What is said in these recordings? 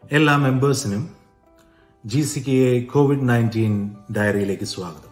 എല്ലാ മെമ്പേഴ്സിനും G C K A covid nineteen ഡയറിയിലേക്ക് സ്വാഗതം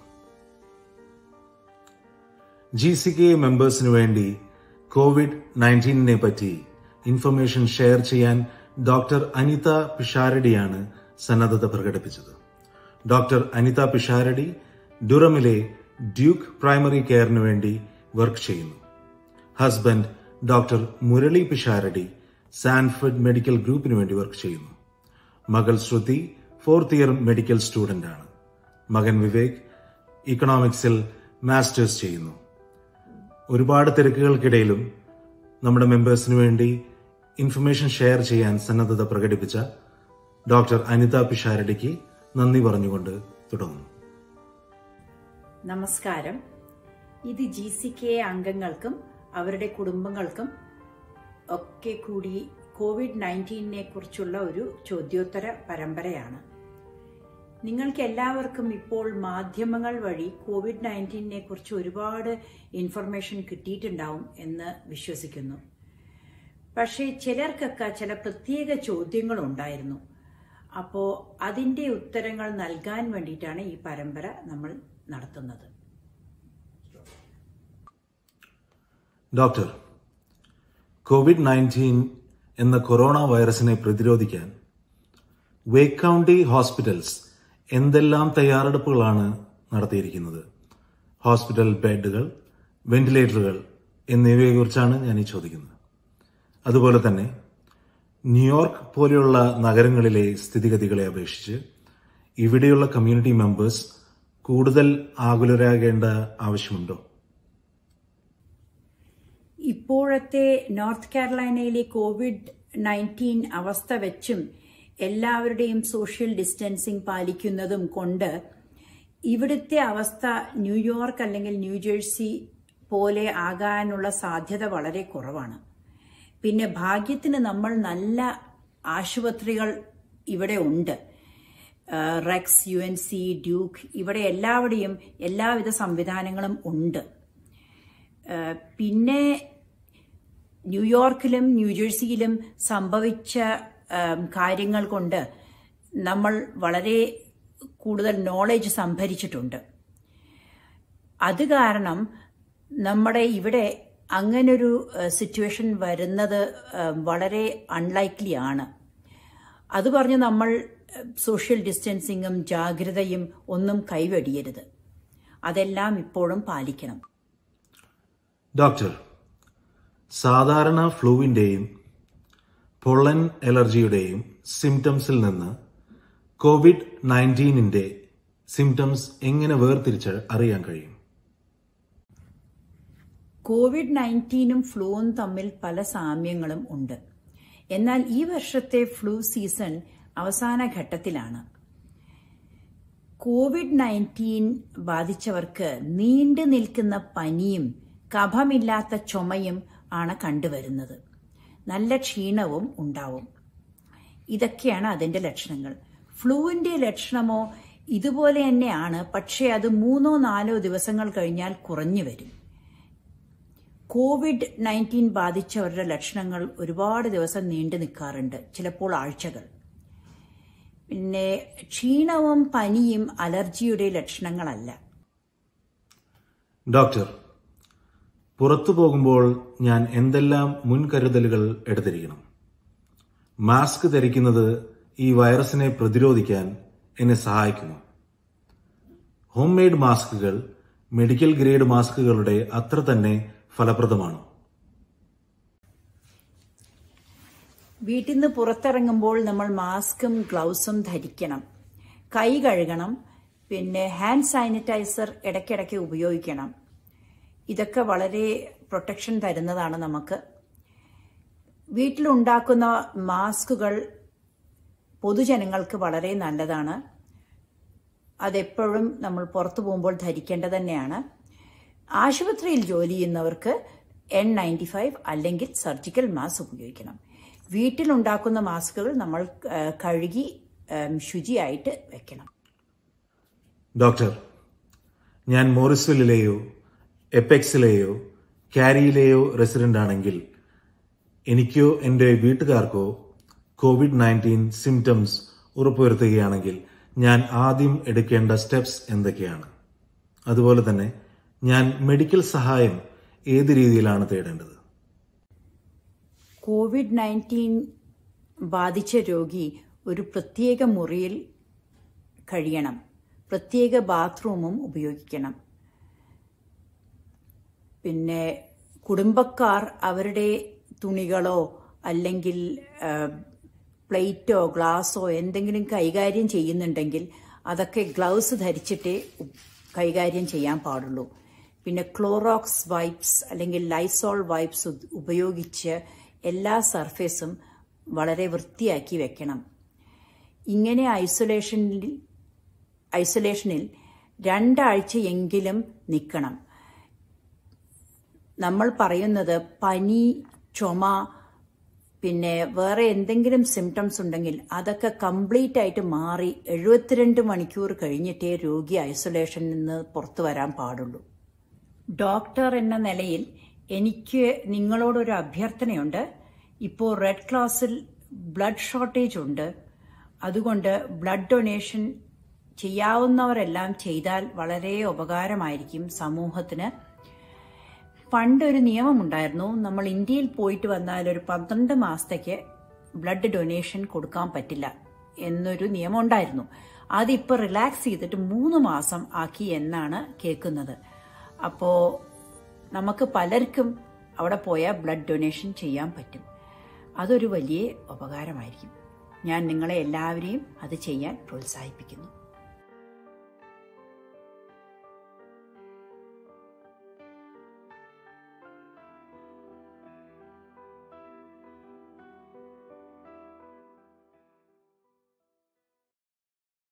ജി സി കെ എ മെമ്പേഴ്സിനു വേണ്ടി കോവിഡ് നയൻറ്റീനിനെ പറ്റി ഇൻഫർമേഷൻ ഷെയർ ചെയ്യാൻ ഡോക്ടർ അനിത പിഷാരടിയാണ് സന്നദ്ധത പ്രകടിപ്പിച്ചത് ഡോക്ടർ അനിത പിഷാരടി ഡുറമിലെ ഡ്യൂക്ക് പ്രൈമറി കെയറിനു വേണ്ടി വർക്ക് ചെയ്യുന്നു husband doctor Murali Pisharody Sanford medical ഗ്രൂപ്പിന് വേണ്ടി വർക്ക് ചെയ്യുന്നു മകൾ Shruthi fourth year medical student ആണ് മകൻ വിവേക് ഇക്കണോമിക്സിൽ മാസ്റ്റേഴ്സ് ചെയ്യുന്നു ഒരുപാട് തിരക്കുകൾക്കിടയിലും നമ്മുടെ മെമ്പേഴ്സിന് വേണ്ടി ഇൻഫർമേഷൻ ഷെയർ ചെയ്യാൻ സന്നദ്ധത പ്രകടിപ്പിച്ച ഡോക്ടർ അനിത പിഷാരടിക്ക് നന്ദി പറഞ്ഞുകൊണ്ട് തുടങ്ങുന്നു നമസ്കാരം ഇത് ജി സി കെ അംഗങ്ങൾക്കും അവരുടെ കുടുംബങ്ങൾക്കും ഒക്കെ കൂടി കോവിഡ് നയൻറ്റീനിനെ കുറിച്ചുള്ള ഒരു ചോദ്യോത്തര പരമ്പരയാണ് നിങ്ങൾക്ക് എല്ലാവർക്കും ഇപ്പോൾ മാധ്യമങ്ങൾ വഴി കോവിഡ് നയൻറ്റീനിനെ കുറിച്ച് ഒരുപാട് ഇൻഫർമേഷൻ കിട്ടിയിട്ടുണ്ടാവും എന്ന് വിശ്വസിക്കുന്നു പക്ഷേ ചിലർക്കൊക്കെ ചില പ്രത്യേക ചോദ്യങ്ങൾ ഉണ്ടായിരുന്നു അപ്പോൾ അതിൻ്റെ ഉത്തരങ്ങൾ നൽകാൻ വേണ്ടിയിട്ടാണ് ഈ പരമ്പര നമ്മൾ നടത്തുന്നത് ഡോക്ടർ കോവിഡ് നയൻറ്റീൻ എന്ന കൊറോണ വൈറസിനെ പ്രതിരോധിക്കാൻ വേക്ക് കൗണ്ടി ഹോസ്പിറ്റൽസ് എന്തെല്ലാം തയ്യാറെടുപ്പുകളാണ് നടത്തിയിരിക്കുന്നത് ഹോസ്പിറ്റൽ ബെഡുകൾ വെന്റിലേറ്ററുകൾ എന്നിവയെക്കുറിച്ചാണ് ഞാൻ ഈ ചോദിക്കുന്നത് അതുപോലെ തന്നെ ന്യൂയോർക്ക് പോലെയുള്ള നഗരങ്ങളിലെ സ്ഥിതിഗതികളെ അപേക്ഷിച്ച് ഇവിടെയുള്ള കമ്മ്യൂണിറ്റി മെമ്പേഴ്സ് കൂടുതൽ ആകുലരാകേണ്ട ആവശ്യമുണ്ടോ ഇപ്പോഴത്തെ നോർത്ത് കാരോളൈനയിലെ കോവിഡ് നയൻറ്റീൻ അവസ്ഥ വെച്ചും എല്ലാവരുടെയും സോഷ്യൽ ഡിസ്റ്റൻസിങ് പാലിക്കുന്നതും കൊണ്ട് ഇവിടുത്തെ അവസ്ഥ ന്യൂയോർക്ക് അല്ലെങ്കിൽ ന്യൂജേഴ്സി പോലെ ആകാനുള്ള സാധ്യത വളരെ കുറവാണ് പിന്നെ ഭാഗ്യത്തിന് നമ്മൾ നല്ല ആശുപത്രികൾ ഇവിടെ ഉണ്ട് Rex U N C Duke ഇവിടെ എല്ലാവിടെയും എല്ലാവിധ സംവിധാനങ്ങളും ഉണ്ട് പിന്നെ ന്യൂയോർക്കിലും ന്യൂജേഴ്സിയിലും സംഭവിച്ച കാര്യങ്ങൾ കൊണ്ട് നമ്മൾ വളരെ കൂടുതൽ നോളജ് സംഭരിച്ചിട്ടുണ്ട് അത് കാരണം നമ്മുടെ ഇവിടെ അങ്ങനൊരു സിറ്റുവേഷൻ വരുന്നത് വളരെ അൺലൈക്ലി ആണ് അത് പറഞ്ഞ് നമ്മൾ സോഷ്യൽ ഡിസ്റ്റൻസിങ്ങും ജാഗ്രതയും ഒന്നും കൈവെടിയരുത് അതെല്ലാം ഇപ്പോഴും പാലിക്കണം ഡോക്ടർ സാധാരണ ഫ്ലൂവിന്റെയും പൊള്ളൻ അലർജിയുടെയും സിംറ്റംസിൽ നിന്ന് കോവിഡ് നയൻറ്റീനിന്റെ സിംറ്റംസ് എങ്ങനെ വേർതിരിച്ച് അറിയാൻ കഴിയും കോവിഡ് നയൻറ്റീനും ഫ്ലൂവും തമ്മിൽ പല സാമ്യങ്ങളും ഉണ്ട് എന്നാൽ ഈ വർഷത്തെ ഫ്ലൂ സീസൺ അവസാന ഘട്ടത്തിലാണ് കോവിഡ് നയൻറ്റീൻ ബാധിച്ചവർക്ക് നീണ്ടു നിൽക്കുന്ന പനിയും കഫമില്ലാത്ത ചുമയും ആണ് കണ്ടുവരുന്നത് നല്ല ക്ഷീണവും ഉണ്ടാവും ഇതൊക്കെയാണ് അതിന്റെ ലക്ഷണങ്ങൾ ഫ്ലൂവിന്റെ ലക്ഷണമോ ഇതുപോലെ തന്നെയാണ് പക്ഷേ അത് മൂന്നോ നാലോ ദിവസങ്ങൾ കഴിഞ്ഞാൽ കുറഞ്ഞു വരും കോവിഡ് നയൻറ്റീൻ ബാധിച്ചവരുടെ ലക്ഷണങ്ങൾ ഒരുപാട് ദിവസം നീണ്ടു നിൽക്കാറുണ്ട് ചിലപ്പോൾ ആഴ്ചകൾ പിന്നെ ക്ഷീണവും പനിയും അലർജിയുടെ ലക്ഷണങ്ങളല്ല ഡോക്ടർ പുറത്തു പോകുമ്പോൾ ഞാൻ എന്തെല്ലാം മുൻകരുതലുകൾ എടുത്തിരിക്കണം മാസ്ക് ധരിക്കുന്നത് ഈ വൈറസിനെ പ്രതിരോധിക്കാൻ എന്നെ സഹായിക്കുമോ ഹോം മെയ്ഡ് മാസ്കുകൾ മെഡിക്കൽ ഗ്രേഡ് മാസ്കുകളുടെ അത്ര തന്നെ ഫലപ്രദമാണോ വീട്ടിൽ നിന്ന് പുറത്തിറങ്ങുമ്പോൾ നമ്മൾ മാസ്കും ഗ്ലൗസും ധരിക്കണം കൈ കഴുകണം പിന്നെ ഹാൻഡ് സാനിറ്റൈസർ ഇടയ്ക്കിടയ്ക്ക് ഉപയോഗിക്കണം ഇതൊക്കെ വളരെ പ്രൊട്ടക്ഷൻ തരുന്നതാണ് നമുക്ക് വീട്ടിലുണ്ടാക്കുന്ന മാസ്കുകൾ പൊതുജനങ്ങൾക്ക് വളരെ നല്ലതാണ് അതെപ്പോഴും നമ്മൾ പുറത്തു പോകുമ്പോൾ ധരിക്കേണ്ടത് തന്നെയാണ് ആശുപത്രിയിൽ ജോലി ചെയ്യുന്നവർക്ക് എൻ നയൻറ്റി ഫൈവ് അല്ലെങ്കിൽ സർജിക്കൽ മാസ്ക് ഉപയോഗിക്കണം വീട്ടിലുണ്ടാക്കുന്ന മാസ്കുകൾ നമ്മൾ കഴുകി ശുചിയായിട്ട് വെക്കണം ഡോക്ടർ ഞാൻ മോറിസ്വെല്ലിലെയോ എപ്പെക്സിലെയോ കാരിയിലെയോ റെസിഡന്റ് ആണെങ്കിൽ എനിക്കോ എൻ്റെ വീട്ടുകാർക്കോ കോവിഡ് നയൻറ്റീൻ സിംറ്റംസ് ഉറപ്പുവരുത്തുകയാണെങ്കിൽ ഞാൻ ആദ്യം എടുക്കേണ്ട സ്റ്റെപ്സ് എന്തൊക്കെയാണ് അതുപോലെ തന്നെ ഞാൻ മെഡിക്കൽ സഹായം ഏത് രീതിയിലാണ് തേടേണ്ടത് കോവിഡ് നയൻറ്റീൻ ബാധിച്ച രോഗി ഒരു പ്രത്യേക മുറിയിൽ കഴിയണം പ്രത്യേക ബാത്റൂമും ഉപയോഗിക്കണം പിന്നെ കുടുംബക്കാർ അവരുടെ തുണികളോ അല്ലെങ്കിൽ ആ, പ്ലേറ്റോ ഗ്ലാസോ എന്തെങ്കിലും കൈകാര്യം ചെയ്യുന്നുണ്ടെങ്കിൽ അതൊക്കെ ഗ്ലൗസ് ധരിച്ചിട്ടേ ഉ- കൈകാര്യം ചെയ്യാൻ പാടുള്ളൂ പിന്നെ ക്ലോറോക്സ് വൈപ്സ് അല്ലെങ്കിൽ ലൈസോൾ വൈപ്സ് ഉ- ഉപയോഗിച്ച് എല്ലാ സർഫേസും വളരെ വൃത്തിയാക്കി വെക്കണം ഇങ്ങനെ ഐസൊലേഷനിൽ ഐസൊലേഷനിൽ രണ്ടാഴ്ചയെങ്കിലും നിൽക്കണം നമ്മൾ പറയുന്നത് പനി ചുമ പിന്നെ വേറെ എന്തെങ്കിലും സിംറ്റംസ് ഉണ്ടെങ്കിൽ അതൊക്കെ കംപ്ലീറ്റ് ആയിട്ട് മാറി എഴുപത്തിരണ്ട് മണിക്കൂർ കഴിഞ്ഞിട്ടേ രോഗി ഐസൊലേഷനിൽ നിന്ന് പുറത്തു വരാൻ പാടുള്ളൂ ഡോക്ടർ എന്ന നിലയിൽ എനിക്ക് നിങ്ങളോടൊരു അഭ്യർത്ഥനയുണ്ട് ഇപ്പോൾ റെഡ് ക്രോസിൽ ബ്ലഡ് ഷോർട്ടേജ് ഉണ്ട് അതുകൊണ്ട് ബ്ലഡ് ഡൊണേഷൻ ചെയ്യാവുന്നവരെല്ലാം ചെയ്താൽ വളരെ ഉപകാരമായിരിക്കും സമൂഹത്തിന് പണ്ടൊരു നിയമമുണ്ടായിരുന്നു നമ്മൾ ഇന്ത്യയിൽ പോയിട്ട് വന്നാൽ ഒരു പന്ത്രണ്ട് മാസത്തേക്ക് ബ്ലഡ് ഡൊനേഷൻ കൊടുക്കാൻ പറ്റില്ല എന്നൊരു നിയമം ഉണ്ടായിരുന്നു അതിപ്പോൾ റിലാക്സ് ചെയ്തിട്ട് മൂന്ന് മാസം ആക്കി എന്നാണ് കേൾക്കുന്നത് അപ്പോൾ നമുക്ക് പലർക്കും അവിടെ പോയാൽ ബ്ലഡ് ഡൊനേഷൻ ചെയ്യാൻ പറ്റും അതൊരു വലിയ ഉപകാരമായിരിക്കും ഞാൻ നിങ്ങളെ എല്ലാവരെയും അത് ചെയ്യാൻ പ്രോത്സാഹിപ്പിക്കുന്നു